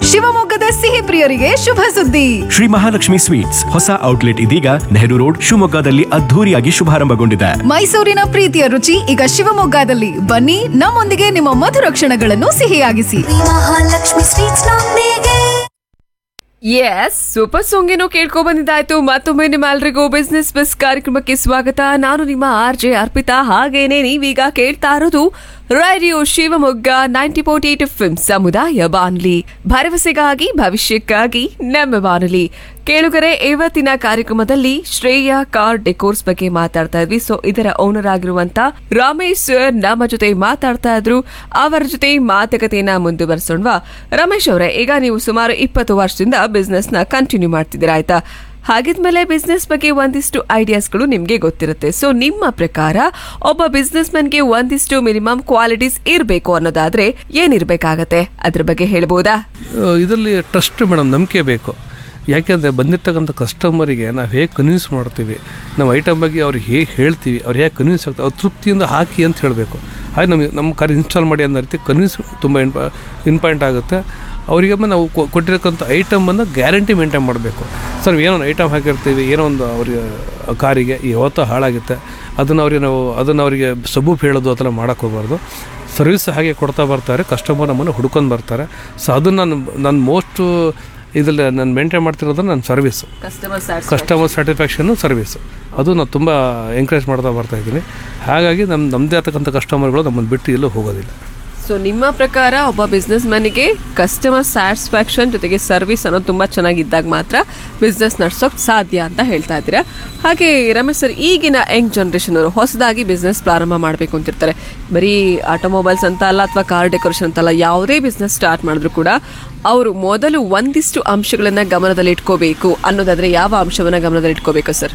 ಶಿವಮೊಗ್ಗದ ಸಿಹಿ ಪ್ರಿಯರಿಗೆ ಶುಭ ಸುದ್ದಿ ಶ್ರೀ ಮಹಾಲಕ್ಷ್ಮಿ ಸ್ವೀಟ್ಸ್ ಹೊಸ ಔಟ್ಲೆಟ್ ಇದೀಗ ನೆಹರು ರೋಡ್ ಶಿವಮೊಗ್ಗದಲ್ಲಿ ಅದ್ಧೂರಿಯಾಗಿ ಶುಭಾರಂಭಗೊಂಡಿದೆ ಮೈಸೂರಿನ ಪ್ರೀತಿಯ ರುಚಿ ಈಗ ಶಿವಮೊಗ್ಗದಲ್ಲಿ ಬನ್ನಿ ನಮ್ಮೊಂದಿಗೆ ನಿಮ್ಮ ಮಧುರ ಕ್ಷಣಗಳನ್ನು ಸಿಹಿಯಾಗಿಸಿ ಮಹಾಲಕ್ಷ್ಮಿ ಸ್ವೀಟ್ಸ್ ನೊಂದಿಗೆ ಎಸ್ ಸೂಪರ್ ಸಾಂಗ್ ಏನೋ ಕೇಳ್ಕೊ ಬಂದಿದ್ದಾಯ್ತು ಮತ್ತೊಮ್ಮೆ ನಿಮ್ಮೆಲ್ರಿಗೂ ಬಿಸ್ನೆಸ್ ಬಸ್ ಕಾರ್ಯಕ್ರಮಕ್ಕೆ ಸ್ವಾಗತ ನಾನು ನಿಮ್ಮ ಆರ್ ಜೆ ಅರ್ಪಿತಾ ಹಾಗೇನೆ ನೀವೀಗ ಕೇಳ್ತಾ ಇರೋದು radio Shivamogga ninety point eight F ಸಮುದಾಯ ಬಾನುಲಿ ಭರವಸೆಗಾಗಿ ಭವಿಷ್ಯಕ್ಕಾಗಿ ನಮ್ಮ ಬಾನುಲಿ ಕೇಳುಗರೆ ಇವತ್ತಿನ ಕಾರ್ಯಕ್ರಮದಲ್ಲಿ ಶ್ರೇಯ ಕಾರ್ ಡೆಕೋರ್ಸ್ ಬಗ್ಗೆ ಮಾತಾಡ್ತಾ ಇದ್ವಿ ಸೊ ಇದರ ಓನರ್ ಆಗಿರುವಂತ ರಮೇಶ್ ಸರ್ ನಮ್ಮ ಜೊತೆ ಮಾತಾಡ್ತಾ ಇದ್ರು ಅವರ ಜೊತೆ ಮಾತುಕತೆಯನ್ನ ಮುಂದುವರಿಸೋಣವಾ ರಮೇಶ್ ಅವರೇ ಈಗ ನೀವು ಸುಮಾರು ಇಪ್ಪತ್ತು ವರ್ಷದಿಂದ ಬಿಸ್ನೆಸ್ ನ ಕಂಟಿನ್ಯೂ ಮಾಡ್ತಿದ್ದೀರಾ ಆಯ್ತಾ ಹಾಗಿದ್ಮೇಲೆ ಬಿಸ್ನೆಸ್ ಬಗ್ಗೆ ಒಂದಿಷ್ಟು ಐಡಿಯಾಸ್ಗಳು ನಿಮ್ಗೆ ಗೊತ್ತಿರುತ್ತೆ ಸೊ ನಿಮ್ಮ ಪ್ರಕಾರ ಒಬ್ಬ ಬಿಸ್ನೆಸ್ ಮನ್ಗೆ ಒಂದಿಷ್ಟು ಮಿನಿಮಮ್ ಕ್ವಾಲಿಟೀಸ್ ಇರಬೇಕು ಅನ್ನೋದಾದ್ರೆ ಏನಿರ್ಬೇಕಾಗತ್ತೆ ಅದ್ರ ಬಗ್ಗೆ ಹೇಳ್ಬೋದಾ ಇದರಲ್ಲಿ ಟ್ರಸ್ಟ್ ಮೇಡಮ್ ನಂಬಿಕೆ ಬೇಕು ಯಾಕೆಂದರೆ ಬಂದಿರ್ತಕ್ಕಂಥ ಕಸ್ಟಮರಿಗೆ ನಾವು ಹೇಗೆ ಕನ್ವಿನ್ಸ್ ಮಾಡ್ತೀವಿ ನಾವು ಐಟಮ್ ಬಗ್ಗೆ ಅವ್ರಿಗೆ ಹೇಗೆ ಹೇಳ್ತೀವಿ ಅವ್ರು ಹೇಗೆ ಕನ್ವಿನ್ಸ್ ಆಗ್ತಾರೆ ಅವ್ರು ತೃಪ್ತಿಯಿಂದ ಹಾಕಿ ಅಂತ ಹೇಳಬೇಕು ಹಾಗೆ ನಮಗೆ ನಮ್ಮ ಕಾರ್ ಇನ್ಸ್ಟಾಲ್ ಮಾಡಿ ಅನ್ನೋ ರೀತಿ ಕನ್ವಿನ್ಸ್ ತುಂಬ ಇಂಪ ಇಂಪಾರ್ಟೆಂಟ್ ಆಗುತ್ತೆ ಅವರಿಗೆ ನಾವು ಕೊ- ಕೊಟ್ಟಿರ್ತಕ್ಕಂಥ ಐಟಮನ್ನು ಗ್ಯಾರಂಟಿ ಮೇಂಟೈನ್ ಮಾಡಬೇಕು ಸರ್ ಏನೋ ಒಂದು ಐಟಮ್ ಹಾಕಿರ್ತೀವಿ ಏನೋ ಒಂದು ಅವರಿಗೆ ಕಾರಿಗೆ ಯಾವತ್ತೋ ಹಾಳಾಗುತ್ತೆ ಅದನ್ನು ಅವರಿಗೆ ನಾವು ಅದನ್ನು ಅವರಿಗೆ ಸಬೂಬ್ ಹೇಳೋದು ಆ ಥರ ಮಾಡೋಕ್ಕೆ ಹೋಗ್ಬಾರ್ದು ಸರ್ವಿಸ್ ಹಾಗೆ ಕೊಡ್ತಾ ಬರ್ತಾರೆ ಕಸ್ಟಮರ್ ನಮ್ಮನ್ನು ಹುಡ್ಕೊಂಡು ಬರ್ತಾರೆ ಸೊ ಅದು ನಾನು ನಾನು ಮೋಸ್ಟು ಇದರಲ್ಲಿ ನಾನು ಮೇಂಟೈನ್ ಮಾಡ್ತಿರೋದು ನನ್ನ ಸರ್ವಿಸ್ ಕಸ್ಟಮರ್ ಕಸ್ಟಮರ್ ಸ್ಯಾಟಿಸ್ಫ್ಯಾಕ್ಷನ್ನು ಸರ್ವಿಸ್ ಅದು ನಾನು ತುಂಬ ಎಂಕರೇಜ್ ಮಾಡ್ತಾ ಬರ್ತಾ ಇದ್ದೀನಿ ಹಾಗಾಗಿ ನಮ್ಮ ನಮ್ಮದೇ ಆಗ್ತಕ್ಕಂಥ ಕಸ್ಟಮರ್ಗಳು ನಮ್ಮನ್ನು ಬಿಟ್ಟು ಎಲ್ಲೂ ಹೋಗೋದಿಲ್ಲ ಸೊ ನಿಮ್ಮ ಪ್ರಕಾರ ಒಬ್ಬ ಬಿಸ್ನೆಸ್ ಮ್ಯಾನಿಗೆ ಕಸ್ಟಮರ್ ಸ್ಯಾಟಿಸ್ಫ್ಯಾಕ್ಷನ್ ಜೊತೆಗೆ ಸರ್ವಿಸ್ ಅನ್ನೋದು ತುಂಬಾ ಚೆನ್ನಾಗಿದ್ದಾಗ ಮಾತ್ರ ಬಿಸ್ನೆಸ್ ನಡ್ಸೋಕ್ ಸಾಧ್ಯ ಅಂತ ಹೇಳ್ತಾ ಇದ್ದೀರಾ ಹಾಗೆ ರಮೇಶ್ ಸರ್ ಈಗಿನ ಯಂಗ್ ಜನರೇಷನ್ ಅವರು ಹೊಸದಾಗಿ ಬಿಸ್ನೆಸ್ ಪ್ರಾರಂಭ ಮಾಡಬೇಕು ಅಂತಿರ್ತಾರೆ ಬರೀ ಆಟೋಮೊಬೈಲ್ಸ್ ಅಂತ ಅಲ್ಲ ಅಥವಾ ಕಾರ್ ಡೆಕೋರೇಷನ್ ಅಂತ ಅಲ್ಲ ಯಾವುದೇ ಬಿಸ್ನೆಸ್ ಸ್ಟಾರ್ಟ್ ಮಾಡಿದ್ರು ಕೂಡ ಅವರು ಮೊದಲು ಒಂದಿಷ್ಟು ಅಂಶಗಳನ್ನ ಗಮನದಲ್ಲಿ ಇಟ್ಕೋಬೇಕು ಅನ್ನೋದಾದ್ರೆ ಯಾವ ಅಂಶವನ್ನ ಗಮನದಲ್ಲಿ ಇಟ್ಕೋಬೇಕು ಸರ್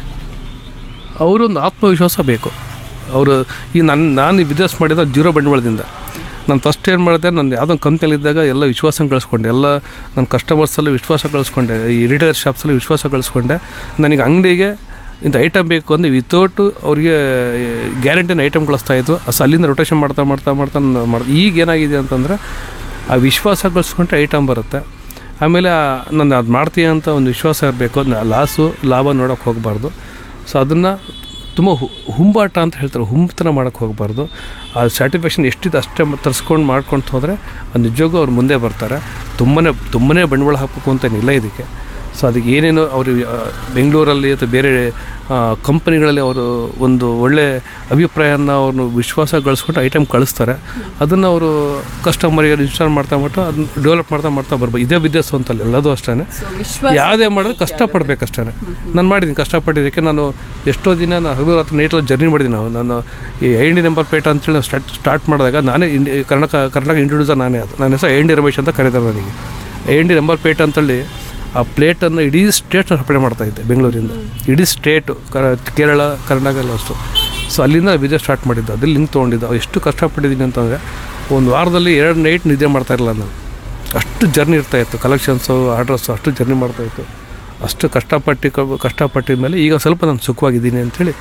ಅವರೊಂದು ಆತ್ಮವಿಶ್ವಾಸ ಬೇಕು ಅವರು ಈ ನನ್ನ ನಾನು ಈ ಬಿಸ್ನೆಸ್ ಮಾಡಿದ ಜೀರೋ ಬಂಡವಾಳದಿಂದ ನಾನು ಫಸ್ಟ್ ಏನು ಮಾಡಿದೆ ನಾನು ಯಾವುದೋ ಕಂಪ್ನಿಯಲ್ಲಿದ್ದಾಗ ಎಲ್ಲ ವಿಶ್ವಾಸ ಗಳಿಸ್ಕೊಂಡೆ ಎಲ್ಲ ನನ್ನ ಕಸ್ಟಮರ್ಸಲ್ಲಿ ವಿಶ್ವಾಸ ಗಳಿಸ್ಕೊಂಡೆ ಈ ರಿಟೇಲ್ ಶಾಪ್ಸಲ್ಲಿ ವಿಶ್ವಾಸ ಗಳಿಸ್ಕೊಂಡೆ ನನಗೆ ಅಂಗಡಿಗೆ ಇಂಥ ಐಟಮ್ ಬೇಕು ಅಂದರೆ ವಿತೌಟ್ ಅವರಿಗೆ ಗ್ಯಾರಂಟಿನ ಐಟಮ್ ಕಳಿಸ್ತಾ ಇತ್ತು ಅಸ್ ಅಲ್ಲಿಂದ ರೊಟೇಷನ್ ಮಾಡ್ತಾ ಮಾಡ್ತಾ ಮಾಡ್ತಾ ನಾನು ಮಾಡಿ ಈಗ ಏನಾಗಿದೆ ಅಂತಂದರೆ ಆ ವಿಶ್ವಾಸ ಗಳಿಸ್ಕೊಂಡ್ರೆ ಐಟಮ್ ಬರುತ್ತೆ ಆಮೇಲೆ ನಾನು ಅದು ಮಾಡ್ತೀನಿ ಅಂತ ಒಂದು ವಿಶ್ವಾಸ ಇರಬೇಕು ಲಾಸು ಲಾಭ ನೋಡೋಕೆ ಹೋಗಬಾರ್ದು ಸೊ ಅದನ್ನು ತುಂಬ ಹು- ಹುಂಬಾಟ ಅಂತ ಹೇಳ್ತಾರೆ ಹುಂಬತನ ಮಾಡೋಕ್ಕೆ ಹೋಗಬಾರ್ದು ಆ ಸ್ಯಾಟಿಸ್ಫ್ಯಾಕ್ಷನ್ ಎಷ್ಟಿದೆ ಅಷ್ಟೇ ತರಿಸ್ಕೊಂಡು ಮಾಡ್ಕೊಂಡು ಹೋದರೆ ಅದು ನಿಜವಾಗೂ ಅವ್ರು ಮುಂದೆ ಬರ್ತಾರೆ ತುಂಬನೇ ತುಂಬನೇ ಬಂಡವಾಳ ಹಾಕಬೇಕು ಅಂತೇನಿಲ್ಲ ಇದಕ್ಕೆ ಸೊ ಅದಕ್ಕೆ ಏನೇನು ಅವರು ಬೆಂಗಳೂರಲ್ಲಿ ಅಥವಾ ಬೇರೆ ಕಂಪನಿಗಳಲ್ಲಿ ಅವರು ಒಂದು ಒಳ್ಳೆ ಅಭಿಪ್ರಾಯನ ಅವ್ರನ್ನ ವಿಶ್ವಾಸ ಗಳಿಸ್ಕೊಂಡು ಐಟಮ್ ಕಳಿಸ್ತಾರೆ ಅದನ್ನು ಅವರು ಕಸ್ಟಮರಿಗೆ ಇನ್ಸ್ಟಾಲ್ ಮಾಡ್ತಾ ಮಾಡ್ತಾ ಅದನ್ನ ಡೆವಲಪ್ ಮಾಡ್ತಾ ಮಾಡ್ತಾ ಬರ್ಬೋದು ಇದೇ ಬಿಸ್ನೆಸ್ ಅಂತಲ್ಲ ಎಲ್ಲದೂ ಅಷ್ಟೇ ಯಾವುದೇ ಮಾಡಿದ್ರೆ ಕಷ್ಟಪಡ್ಬೇಕಷ್ಟೇ ನಾನು ಮಾಡಿದ್ದೀನಿ ಕಷ್ಟಪಟ್ಟಿದ್ದಕ್ಕೆ ನಾನು ಎಷ್ಟೋ ದಿನ ನಾನು ಹಗಲು ರಾತ್ರಿ ನೈಟಲ್ಲಿ ಜರ್ನಿ ಮಾಡಿದ್ದೀನಿ ನಾವು ನಾನು ಈ I N D number plate ಅಂತೇಳಿ ನಾವು ಸ್ಟಾರ್ಟ್ ಸ್ಟಾರ್ಟ್ ಮಾಡಿದಾಗ ನಾನೇ ಇಂಡಿ ಕರ್ನಾಟಕ ಕರ್ನಾಟಕ ಇಂಟ್ರೊಡ್ಯೂಸರ್ ನಾನೇ ಅದು ನನ್ನ ಹೆಸರು ಐ ಎನ್ ಡಿ ರಮೇಶ್ ಅಂತ ಕರೀತಾರೆ ನನಗೆ I N D number plate ಅಂತೇಳಿ ಆ ಪ್ಲೇಟನ್ನು ಇಡೀ ಸ್ಟೇಟ್ನ ಸಪ್ಲೈ ಮಾಡ್ತಾ ಇದ್ದೆ ಬೆಂಗಳೂರಿಂದ ಇಡೀ ಸ್ಟೇಟು ಕರ ಕೇರಳ ಕರ್ನಾಟಕ ಎಲ್ಲ ಅಷ್ಟು ಸೊ ಅಲ್ಲಿಂದ ವಿಜಯ ಸ್ಟಾರ್ಟ್ ಮಾಡಿದ್ದು ಅದಲ್ಲಿ ಲಿಂಕ್ ತೊಗೊಂಡಿದ್ದು ಎಷ್ಟು ಕಷ್ಟಪಟ್ಟಿದ್ದೀನಿ ಅಂತಂದರೆ ಒಂದು ವಾರದಲ್ಲಿ ಎರಡು ನೈಟ್ ನಿದ್ದೆ ಮಾಡ್ತಾ ಇರಲಿಲ್ಲ ನಾನು ಅಷ್ಟು ಜರ್ನಿ ಇರ್ತಾಯಿತ್ತು ಕಲೆಕ್ಷನ್ಸು ಆರ್ಡ್ರಸ್ಸು ಅಷ್ಟು ಜರ್ನಿ ಮಾಡ್ತಾಯಿತ್ತು ಅಷ್ಟು ಕಷ್ಟಪಟ್ಟು ಕ- ಕಷ್ಟಪಟ್ಟಿದ ಮೇಲೆ ಈಗ ಸ್ವಲ್ಪ ನಾನು ಸುಖವಾಗಿದ್ದೀನಿ ಅಂಥೇಳಿ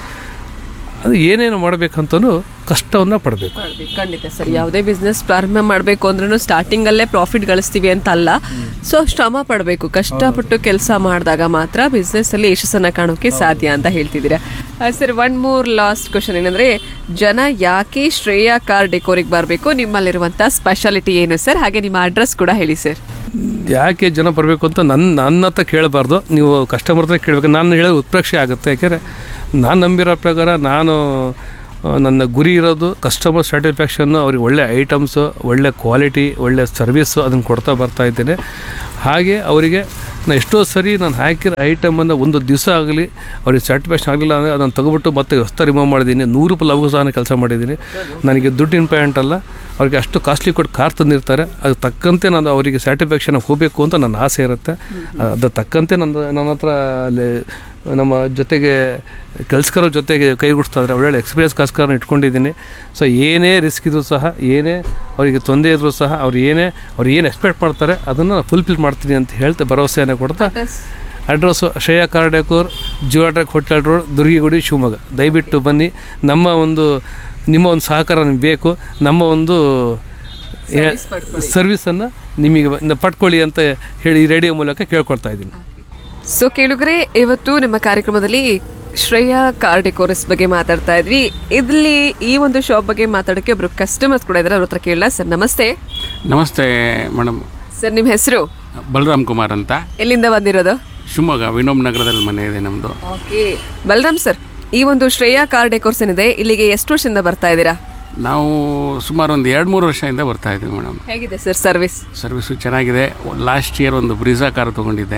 ಅದು ಏನೇನು ಮಾಡಬೇಕಂತನೂ ಕಷ್ಟವನ್ನು ಪಡಬೇಕು ಖಂಡಿತ ಸರ್ ಯಾವುದೇ ಬಿಸ್ನೆಸ್ ಪ್ರಾರಂಭ ಮಾಡಬೇಕು ಅಂದ್ರೂ ಸ್ಟಾರ್ಟಿಂಗ್ ಅಲ್ಲೇ ಪ್ರಾಫಿಟ್ ಗಳಿಸ್ತೀವಿ ಅಂತ ಅಲ್ಲ ಸೊ ಶ್ರಮ ಪಡಬೇಕು ಕಷ್ಟಪಟ್ಟು ಕೆಲಸ ಮಾಡಿದಾಗ ಮಾತ್ರ ಬಿಸ್ನೆಸ್ ಅಲ್ಲಿ ಯಶಸ್ಸನ್ನ ಕಾಣೋಕೆ ಸಾಧ್ಯ ಅಂತ ಹೇಳ್ತಿದ್ದೀರಾ sir one more last question ಏನಂದ್ರೆ ಜನ ಯಾಕೆ ಶ್ರೇಯಾ ಕಾರ್ ಡೆಕೋರಿಗೆ ಬರಬೇಕು ನಿಮ್ಮಲ್ಲಿರುವಂತ ಸ್ಪೆಷಾಲಿಟಿ ಏನು ಸರ್ ಹಾಗೆ ನಿಮ್ಮ ಅಡ್ರೆಸ್ ಕೂಡ ಹೇಳಿ ಸರ್ ಯಾಕೆ ಜನ ಬರಬೇಕು ಅಂತ ನನ್ನ ನನ್ನ ಹತ್ರ ಕೇಳಬಾರ್ದು ನೀವು ಕಸ್ಟಮರ್ ಹತ್ರ ಕೇಳಬೇಕು ನಾನು ಹೇಳೋದು ಉತ್ಪ್ರೇಕ್ಷೆ ಆಗುತ್ತೆ ಯಾಕೆಂದರೆ ನಾನು ನಂಬಿರೋ ಪ್ರಕಾರ ನಾನು ಆ, ನನ್ನ ಗುರಿ ಇರೋದು ಕಸ್ಟಮರ್ ಸ್ಯಾಟಿಸ್ಫ್ಯಾಕ್ಷನ್ನು ಅವ್ರಿಗೆ ಒಳ್ಳೆ ಐಟಮ್ಸು ಒಳ್ಳೆ ಕ್ವಾಲಿಟಿ ಒಳ್ಳೆ ಸರ್ವಿಸ್ಸು ಅದನ್ನು ಕೊಡ್ತಾ ಬರ್ತಾ ಇದ್ದೇನೆ ಹಾಗೆ ಅವರಿಗೆ ನಾನು ಎಷ್ಟೋ ಸರಿ ನಾನು ಹಾಕಿರೋ ಐಟಮನ್ನು ಒಂದು ದಿವಸ ಆಗಲಿ ಅವ್ರಿಗೆ ಸ್ಯಾಟಿಸ್ಫ್ಯಾಕ್ಷನ್ ಆಗಲಿಲ್ಲ ಅಂದರೆ ಅದನ್ನು ತೆಗೆಬಿಟ್ಟು ಮತ್ತೆ ಹೊಸ ರಿಮೂವ್ ಮಾಡಿದ್ದೀನಿ ನೂರು ರೂಪಾಯಿ ಲಘು ಕೆಲಸ ಮಾಡಿದ್ದೀನಿ ನನಗೆ ದುಡ್ಡು ಇಂಪಾರ್ಟೆಂಟ್ ಅಲ್ಲ ಅವ್ರಿಗೆ ಅಷ್ಟು ಕಾಸ್ಟ್ಲಿ ಕೊಟ್ಟು ಕಾರ್ ತಂದಿರ್ತಾರೆ ಅದು ತಕ್ಕಂತೆ ನಾನು ಅವರಿಗೆ ಸ್ಯಾಟಿಸ್ಫ್ಯಾಕ್ಷನ್ ಹೋಗಬೇಕು ಅಂತ ನನ್ನ ಆಸೆ ಇರುತ್ತೆ ಅದು ತಕ್ಕಂತೆ ನನ್ನ ನನ್ನ ಹತ್ರ ಅಲ್ಲಿ ನಮ್ಮ ಜೊತೆಗೆ ಕೆಲ್ಸಗಾರ ಜೊತೆಗೆ ಕೈಗೂಡಿಸ್ತಾ ಇದ್ದಾರೆ ಒಳ್ಳೊಳ್ಳೆ ಎಕ್ಸ್ಪೀರಿಯನ್ಸ್ ಕಾಸ್ಕರನ್ನ ಇಟ್ಕೊಂಡಿದ್ದೀನಿ ಸೊ ಏನೇ ರಿಸ್ಕ್ ಇದ್ರೂ ಸಹ ಏನೇ ಅವರಿಗೆ ತೊಂದರೆ ಇದ್ರೂ ಸಹ ಅವ್ರು ಏನೇ ಅವ್ರು ಏನು ಎಕ್ಸ್ಪೆಕ್ಟ್ ಮಾಡ್ತಾರೆ ಅದನ್ನು ಫುಲ್ಫಿಲ್ ಮಾಡ್ತೀನಿ ಅಂತ ಹೇಳ್ತಾ ಭರವಸೆಯನ್ನು ಕೊಡ್ತಾ ಅಡ್ರೆಸ್ಸು ಶ್ರೇಯಾ ಕಾರ್ಡೇಕೂರ್ ಜಿಯೋಟ್ರೆಕ್ ಹೋಟೆಲ್ ರೋಡ್ ದುರ್ಗಿಗುಡಿ ಶಿವಮೊಗ್ಗ ದಯವಿಟ್ಟು ಬನ್ನಿ ನಮ್ಮ ಒಂದು ನಿಮ್ಮ ಒಂದು ಸಹಕಾರ ನಮ್ಗೆ ಬೇಕು ನಮ್ಮ ಒಂದು ಸರ್ವಿಸನ್ನು ನಿಮಗೆ ನ- ಪಡ್ಕೊಳ್ಳಿ ಅಂತ ಹೇಳಿ ಈ ರೇಡಿಯೋ ಮೂಲಕ ಕೇಳ್ಕೊಳ್ತಾ ಇದ್ದೀನಿ ಸೊ ಕೇಳುಗರೆ ಇವತ್ತು ನಮ್ಮ ಕಾರ್ಯಕ್ರಮದಲ್ಲಿ ಶ್ರೇಯಾ ಕಾರ್ ಡೆಕೋರಸ್ ಬಗ್ಗೆ ಮಾತಾಡ್ತಾ ಇದ್ವಿ ಇಲ್ಲಿ ಈ ಒಂದು ಶಾಪ್ ಬಗ್ಗೆ ಮಾತಾಡೋಕೆ ಒಬ್ರು ಕಸ್ಟಮರ್ಸ್ ಕೂಡ ಇದ್ದಾರೆ ಅವ್ರ ಹತ್ರ ಕೇಳಲ್ಲ ಸರ್ ನಮಸ್ತೆ ನಮಸ್ತೆ ಮೇಡಮ್ ಸರ್ ನಿಮ್ಮ ಹೆಸರು ಬಲರಾಮ್ ಕುಮಾರ್ ಅಂತ ಎಲ್ಲಿಂದ ಬಂದಿರೋದು ಶಿವಮೊಗ್ಗ ವಿನೋಮ್ ನಗರದಲ್ಲಿ ಮನೆ ಇದೆ ನಮ್ಮದು ಓಕೆ ಬಲರಾಮ್ ಸರ್ ಈ ಒಂದು ಶ್ರೇಯಾ ಕಾರ್ ಡೆಕೋರ್ಸ್ ಏನಿದೆ ಇಲ್ಲಿಗೆ ಎಷ್ಟು ವರ್ಷದಿಂದ ಬರ್ತಾ ಇದ್ದೀರಾ ನಾವು ಸುಮಾರು ಒಂದು ಎರಡು ಮೂರು ವರ್ಷದಿಂದ ಬರ್ತಾ ಇದ್ದೀವಿ ಮೇಡಮ್ ಹೇಗಿದೆ ಸರ್ ಸರ್ವಿಸ್ ಸರ್ವಿಸು ಚೆನ್ನಾಗಿದೆ ಲಾಸ್ಟ್ ಇಯರ್ ಒಂದು ಬ್ರಿಜಾ ಕಾರ್ ತೊಗೊಂಡಿದ್ದೆ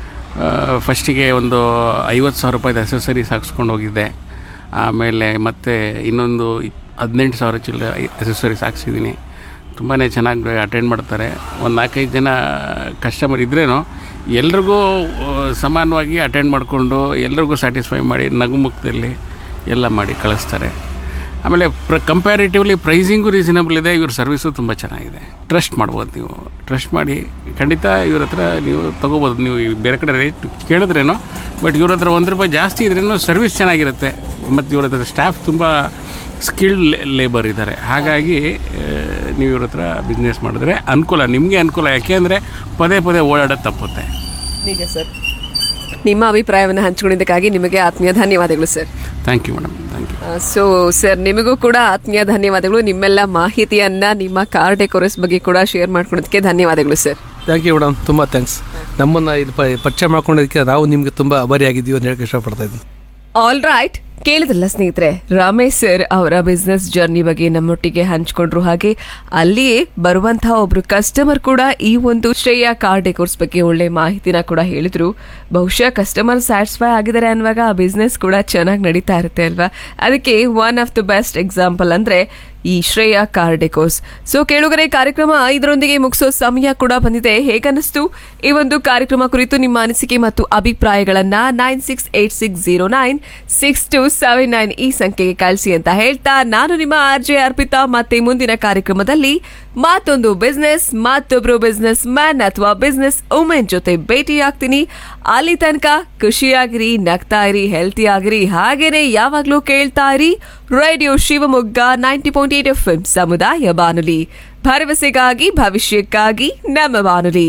ಫಸ್ಟಿಗೆ ಒಂದು ಐವತ್ತು ಸಾವಿರ ರೂಪಾಯಿದು ಅಸೆಸರೀಸ್ ಹಾಕ್ಸ್ಕೊಂಡು ಹೋಗಿದ್ದೆ ಆಮೇಲೆ ಮತ್ತೆ ಇನ್ನೊಂದು ಇಪ್- ಹದಿನೆಂಟು ಸಾವಿರ ಚಿಲ್ಲರೆ ಅಸೆಸರೀಸ್ ಹಾಕ್ಸಿದ್ದೀನಿ ತುಂಬಾ ಚೆನ್ನಾಗಿ ಅಟೆಂಡ್ ಮಾಡ್ತಾರೆ ಒಂದು ನಾಲ್ಕೈದು ಜನ ಕಸ್ಟಮರ್ ಇದ್ರೇನು ಎಲ್ರಿಗೂ ಆ, ಸಮಾನವಾಗಿ ಅಟೆಂಡ್ ಮಾಡಿಕೊಂಡು ಎಲ್ರಿಗೂ ಸ್ಯಾಟಿಸ್ಫೈ ಮಾಡಿ ನಗುಮುಖದಲ್ಲಿ ಎಲ್ಲ ಮಾಡಿ ಕಳಿಸ್ತಾರೆ ಆಮೇಲೆ ಪ್ರ ಕಂಪ್ಯಾರಿಟಿವ್ಲಿ ಪ್ರೈಸಿಂಗು ರೀಸನಬಲ್ ಇದೆ ಇವ್ರ ಸರ್ವಿಸು ತುಂಬ ಚೆನ್ನಾಗಿದೆ ಟ್ರಸ್ಟ್ ಮಾಡ್ಬೋದು ನೀವು ಟ್ರಸ್ಟ್ ಮಾಡಿ ಖಂಡಿತ ಇವ್ರ ಹತ್ರ ನೀವು ತೊಗೋಬೋದು ನೀವು ಈ ಬೇರೆ ಕಡೆ ರೇಟ್ ಕೇಳಿದ್ರೇನೋ ಬಟ್ ಇವ್ರ ಹತ್ರ ಒಂದು ರೂಪಾಯಿ ಜಾಸ್ತಿ ಇದ್ರೇನು ಸರ್ವಿಸ್ ಚೆನ್ನಾಗಿರುತ್ತೆ ಮತ್ತು ಇವ್ರ ಹತ್ರ ಸ್ಟಾಫ್ ತುಂಬ ಸ್ಕಿಲ್ಡ್ ಲೇಬರ್ ಇದ್ದಾರೆ ಹಾಗಾಗಿ ಆ, ನೀವು ಇವ್ರ ಹತ್ರ ಬಿಸ್ನೆಸ್ ಮಾಡಿದ್ರೆ ಅನುಕೂಲ ನಿಮಗೆ ಅನುಕೂಲ ಯಾಕೆ ಅಂದರೆ ಪದೇ ಪದೇ ಓಡಾಡೋದು ತಪ್ಪುತ್ತೆ ನಿಜ ಸರ್ ನಿಮ್ಮ ಅಭಿಪ್ರಾಯವನ್ನು ಹಂಚಿಕೊಂಡಿದ್ದಕ್ಕಾಗಿ ನಿಮಗೆ ಆತ್ಮೀಯ ಧನ್ಯವಾದಗಳು sir thank you madam thank you so sir ನಿಮಗೂ ಕೂಡ ಆತ್ಮೀಯ ಧನ್ಯವಾದಗಳು ನಿಮ್ಮೆಲ್ಲ ಮಾಹಿತಿಯನ್ನ ನಿಮ್ಮ ಕಾರ್ ಡೆಕೋರಸ್ ಬಗ್ಗೆ ಕೂಡ ಶೇರ್ ಮಾಡ್ಕೊಳೋದಕ್ಕೆ ಧನ್ಯವಾದಗಳು ಸರ್ ಥ್ಯಾಂಕ್ ಯು ಮೇಡಮ್ ತುಂಬ ಥ್ಯಾಂಕ್ಸ್ ನಮ್ಮನ್ನು ಇದು ಪ- ಪರಿಚಯ ಮಾಡ್ಕೊಂಡಿದ್ದಕ್ಕೆ ನಾವು ನಿಮಗೆ ತುಂಬ ಅಭಾರಿಯಾಗಿದ್ದೀವಿ ಅಂತ ಹೇಳಕ್ಕೆ ಇಷ್ಟಪಡ್ತಾ ಇದ್ದೀನಿ ಆಲ್ ರೈಟ್ ಕೇಳಿದ್ರಲ್ಲ ಸ್ನೇಹಿತರೆ ರಮೇಶ್ ಸರ್ ಅವರ ಬಿಸ್ನೆಸ್ ಜರ್ನಿ ಬಗ್ಗೆ ನಮ್ಮೊಟ್ಟಿಗೆ ಹಂಚ್ಕೊಂಡ್ರು ಹಾಗೆ ಅಲ್ಲಿಯೇ ಬರುವಂತಹ ಒಬ್ರು ಕಸ್ಟಮರ್ ಕೂಡ ಈ ಒಂದು ಶ್ರೇಯ ಕಾರ್ ಡೆಕೋರ್ಸ್ ಬಗ್ಗೆ ಒಳ್ಳೆ ಮಾಹಿತಿನ ಕೂಡ ಹೇಳಿದ್ರು ಬಹುಶಃ ಕಸ್ಟಮರ್ ಸ್ಯಾಟಿಸ್ಫೈ ಆಗಿದ್ದಾರೆ ಅನ್ನುವಾಗ ಆ ಬಿಸ್ನೆಸ್ ಕೂಡ ಚೆನ್ನಾಗಿ ನಡೀತಾ ಇರುತ್ತೆ ಅಲ್ವಾ ಅದಕ್ಕೆ one of the best example ಅಂದ್ರೆ ಈ ಶ್ರೇಯ ಕಾರ್ ಡೆಕೋಸ್ ಸೊ ಕೇಳುಗರೆ ಕಾರ್ಯಕ್ರಮ ಇದರೊಂದಿಗೆ ಮುಗಿಸೋ ಸಮಯ ಕೂಡ ಬಂದಿದೆ ಹೇಗನ್ನಿಸ್ತು ಈ ಒಂದು ಕಾರ್ಯಕ್ರಮ ಕುರಿತು ನಿಮ್ಮ ಅನಿಸಿಕೆ ಮತ್ತು ಅಭಿಪ್ರಾಯಗಳನ್ನ nine six eight six zero nine six two seven nine ಈ ಸಂಖ್ಯೆಗೆ ಕಳಿಸಿ ಅಂತ ಹೇಳ್ತಾ ನಾನು ನಿಮ್ಮ ಆರ್ ಜೆ ಅರ್ಪಿತಾ ಮತ್ತೆ ಮುಂದಿನ ಕಾರ್ಯಕ್ರಮದಲ್ಲಿ ಮತ್ತೊಂದು ಬಿಸ್ನೆಸ್ ಮತ್ತೊಬ್ರು ಬಿಸ್ನೆಸ್ ಮ್ಯಾನ್ ಅಥವಾ ಬಿಸ್ನೆಸ್ ವುಮೆನ್ ಜೊತೆ ಭೇಟಿಯಾಗ್ತೀನಿ ಅಲ್ಲಿ ತನಕ ಖುಷಿಯಾಗಿರಿ ನಗ್ತಾ ಇರಿ ಹೆಲ್ತಿ ಆಗಿರಿ ಹಾಗೇನೆ ಯಾವಾಗ್ಲೂ ಕೇಳ್ತಾ ಇರಿ radio Shivamogga ninety point eight F ಸಮುದಾಯ ಬಾನುಲಿ ಭರವಸೆಗಾಗಿ ಭವಿಷ್ಯಕ್ಕಾಗಿ ನಮ್ಮ ಬಾನುಲಿ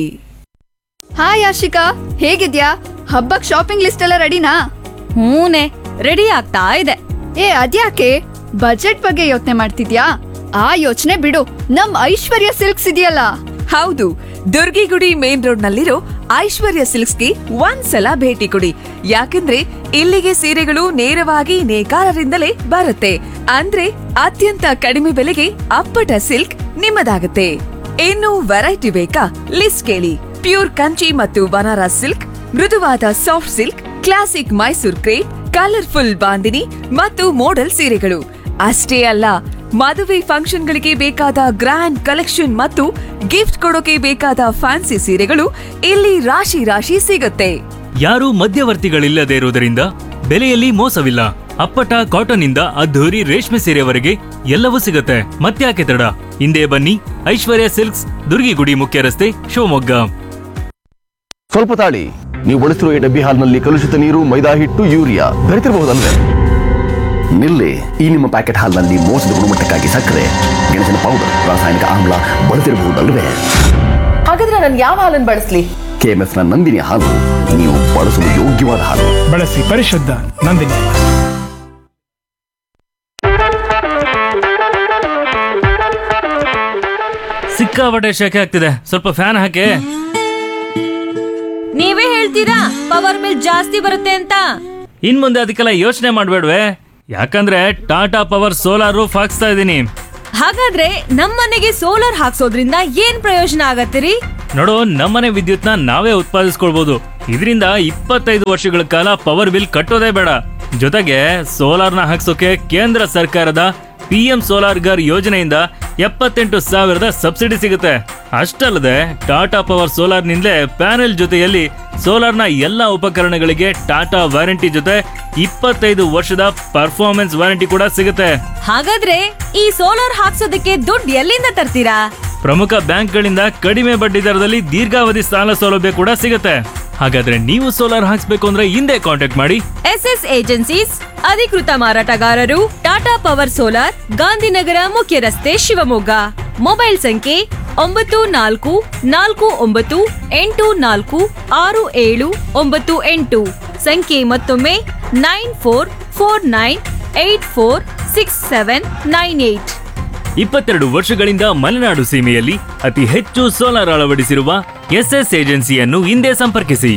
ಹಾಯ್ ಆಶಿಕಾ ಹೇಗಿದ್ಯಾ ಹಬ್ಬಕ್ ಶಾಪಿಂಗ್ ಲಿಸ್ಟ್ ಎಲ್ಲ ರೆಡಿನಾ ಹೂನೆ ರೆಡಿ ಆಗ್ತಾ ಇದೆ ಏ ಅದ್ಯಾಕೆ ಬಜೆಟ್ ಬಗ್ಗೆ ಯೋಚನೆ ಮಾಡ್ತಿದ್ಯಾ ಆ ಯೋಚನೆ ಬಿಡು ನಮ್ ಐಶ್ವರ್ಯ ಸಿಲ್ಕ್ಸ್ ಇದೆಯಲ್ಲ ಹೌದು ದುರ್ಗಿಗುಡಿ ಮೇನ್ ರೋಡ್ ನಲ್ಲಿರೋ ಐಶ್ವರ್ಯ ಸಿಲ್ಕ್ಸ್ಗೆ ಒಂದ್ಸಲ ಭೇಟಿ ಕೊಡಿ ಯಾಕಂದ್ರೆ ಇಲ್ಲಿಗೆ ಸೀರೆಗಳು ನೇರವಾಗಿ ನೇಕಾರರಿಂದಲೇ ಬರುತ್ತೆ ಅಂದ್ರೆ ಅತ್ಯಂತ ಕಡಿಮೆ ಬೆಲೆಗೆ ಅಪ್ಪಟ ಸಿಲ್ಕ್ ನಿಮ್ಮದಾಗುತ್ತೆ ಇನ್ನು ವೆರೈಟಿ ಬೇಕಾ ಲಿಸ್ಟ್ ಕೇಳಿ ಪ್ಯೂರ್ ಕಂಚಿ ಮತ್ತು ಬನಾರಸ್ ಸಿಲ್ಕ್ ಮೃದುವಾದ soft silk classic Mysore crepe colourful bandhani ಮತ್ತು ಮೋಡಲ್ ಸೀರೆಗಳು ಅಷ್ಟೇ ಅಲ್ಲ ಮದುವೆ ಫಂಕ್ಷನ್ಗಳಿಗೆ ಬೇಕಾದ ಗ್ರ್ಯಾಂಡ್ ಕಲೆಕ್ಷನ್ ಮತ್ತು ಗಿಫ್ಟ್ ಕೊಡೋಕೆ ಬೇಕಾದ ಫ್ಯಾನ್ಸಿ ಸೀರೆಗಳು ಇಲ್ಲಿ ರಾಶಿ ರಾಶಿ ಸಿಗುತ್ತೆ ಯಾರೂ ಮಧ್ಯವರ್ತಿಗಳಿಲ್ಲದೆ ಇರುವುದರಿಂದ ಬೆಲೆಯಲ್ಲಿ ಮೋಸವಿಲ್ಲ ಅಪ್ಪಟ ಕಾಟನ್ ಇಂದ ಅದ್ಧೂರಿ ರೇಷ್ಮೆ ಸೀರೆವರೆಗೆ ಎಲ್ಲವೂ ಸಿಗುತ್ತೆ ಮತ್ತ್ಯಾಕೆ ತಡ ಹಿಂದೆ ಬನ್ನಿ ಐಶ್ವರ್ಯ ಸಿಲ್ಕ್ಸ್ ದುರ್ಗಿಗುಡಿ ಮುಖ್ಯ ರಸ್ತೆ ಶಿವಮೊಗ್ಗ ಸ್ವಲ್ಪ ತಾಳಿ ನೀವು ಬಳಸಿರುವ ಈ ಡಬ್ಬಿ ಹಾಲ್ನಲ್ಲಿ ಕಲುಷಿತ ನೀರು ಮೈದಾ ಹಿಟ್ಟು ಯೂರಿಯಾ ಬೆರೆತಿರಬಹುದಲ್ವೇ ನಿಲ್ಲಿ ಈ ನಿಮ್ಮ ಪ್ಯಾಕೆಟ್ ಹಾಲ್ನಲ್ಲಿ ಮೋಸದ ಗುಣಮಟ್ಟಕ್ಕಾಗಿ ಸಕ್ಕರೆ ಗೆಣಸಿನ ಪೌಡರ್ ರಾಸಾಯನಿಕ ಆಮ್ಲ ಬಳಸಿರಬಹುದಲ್ವೇ ಹಾಗಾದ್ರೆ ನಾನು ಯಾವ ಹಾಲನ್ನು ಬಳಸ್ಲಿ ಕೆಎಂಎಫ್ ನ ನಂದಿನಿ ಹಾಲು ನೀವು ಬಳಸಲು ಯೋಗ್ಯವಾದ ಹಾಲು ಬಳಸಿ ಪರಿಶುದ್ಧ ನಂದಿನಿ ಸಿಕ್ಕಾಪಟ್ಟೆ ಶೆಕೆ ಆಗ್ತಿದೆ ಸ್ವಲ್ಪ ಫ್ಯಾನ್ ಹಾಕಿ ನೀವೇ ಹೇಳ್ತೀರಾ ಪವರ್ ಬಿಲ್ ಜಾಸ್ತಿ ಬರುತ್ತೆ ಅಂತ ಇನ್ ಮುಂದೆ ಅದಕ್ಕೆಲ್ಲ ಯೋಚನೆ ಮಾಡ್ಬೇಡ್ವೆ ಯಾಕಂದ್ರೆ ಟಾಟಾ ಪವರ್ ಸೋಲಾರ್ ರೂಫ್ ಹಾಕ್ಸ್ತಾ ಇದ್ದೀನಿ ಹಾಗಾದ್ರೆ ನಮ್ಮನೆಗೆ ಸೋಲಾರ್ ಹಾಕ್ಸೋದ್ರಿಂದ ಏನ್ ಪ್ರಯೋಜನ ಆಗತ್ತಿರಿ ನೋಡು ನಮ್ಮನೆ ವಿದ್ಯುತ್ನ ನಾವೇ ಉತ್ಪಾದಿಸ್ಕೊಳ್ಬಹುದು ಇದರಿಂದ ಇಪ್ಪತ್ತೈದು ವರ್ಷಗಳ ಕಾಲ ಪವರ್ ಬಿಲ್ ಕಟ್ಟೋದೇ ಬೇಡ ಜೊತೆಗೆ ಸೋಲಾರ್ನ ಹಾಕ್ಸೋಕೆ ಕೇಂದ್ರ ಸರ್ಕಾರದ ಪಿ ಎಂ ಸೋಲಾರ್ ಗರ್ ಯೋಜನೆಯಿಂದ ಎಪ್ಪತ್ತೆಂಟು ಸಾವಿರದ ಸಬ್ಸಿಡಿ ಸಿಗುತ್ತೆ ಅಷ್ಟಲ್ಲದೆ ಟಾಟಾ ಪವರ್ ಸೋಲಾರ್ನಿಂದಲೇ ಪ್ಯಾನೆಲ್ ಜೊತೆಯಲ್ಲಿ ಸೋಲಾರ್ನ ಎಲ್ಲ ಉಪಕರಣಗಳಿಗೆ ಟಾಟಾ ವಾರಂಟಿ ಜೊತೆ ಇಪ್ಪತ್ತೈದು ವರ್ಷದ ಪರ್ಫಾರ್ಮೆನ್ಸ್ ವಾರಂಟಿ ಕೂಡ ಸಿಗುತ್ತೆ ಹಾಗಾದ್ರೆ ಈ ಸೋಲಾರ್ ಹಾಕ್ಸೋದಕ್ಕೆ ದುಡ್ಡು ಎಲ್ಲಿಂದ ತರ್ತೀರಾ ಪ್ರಮುಖ ಬ್ಯಾಂಕ್ಗಳಿಂದ ಕಡಿಮೆ ಬಡ್ಡಿ ದರದಲ್ಲಿ ದೀರ್ಘಾವಧಿ ಸಾಲ ಸೌಲಭ್ಯ ಕೂಡ ಸಿಗುತ್ತೆ ಹಾಗಾದ್ರೆ ನೀವು ಸೋಲಾರ್ ಹಾಕ್ಸ್ಬೇಕು ಅಂದ್ರೆ ಹಿಂದೆ ಕಾಂಟ್ಯಾಕ್ಟ್ ಮಾಡಿ ಎಸ್ ಎಸ್ ಏಜೆನ್ಸೀಸ್ ಅಧಿಕೃತ ಮಾರಾಟಗಾರರು ಟಾಟಾ ಪವರ್ ಸೋಲಾರ್ ಗಾಂಧಿನಗರ ಮುಖ್ಯ ರಸ್ತೆ ಶಿವಮೊಗ್ಗ ಮೊಬೈಲ್ ಸಂಖ್ಯೆ ಒಂಬತ್ತು ನಾಲ್ಕು ನಾಲ್ಕು ಒಂಬತ್ತು ಎಂಟು ನಾಲ್ಕು ಆರು ಏಳು ಒಂಬತ್ತು ಎಂಟು ಸಂಖ್ಯೆ ಮತ್ತೊಮ್ಮೆ nine four four nine eight four six seven nine eight ಇಪ್ಪತ್ತೆರಡು ವರ್ಷಗಳಿಂದ ಮಲೆನಾಡು ಸೀಮೆಯಲ್ಲಿ ಅತಿ ಹೆಚ್ಚು ಸೋಲಾರ್ ಅಳವಡಿಸಿರುವ ಎಸ್ಎಸ್ ಏಜೆನ್ಸಿಯನ್ನು ಹಿಂದೆ ಸಂಪರ್ಕಿಸಿ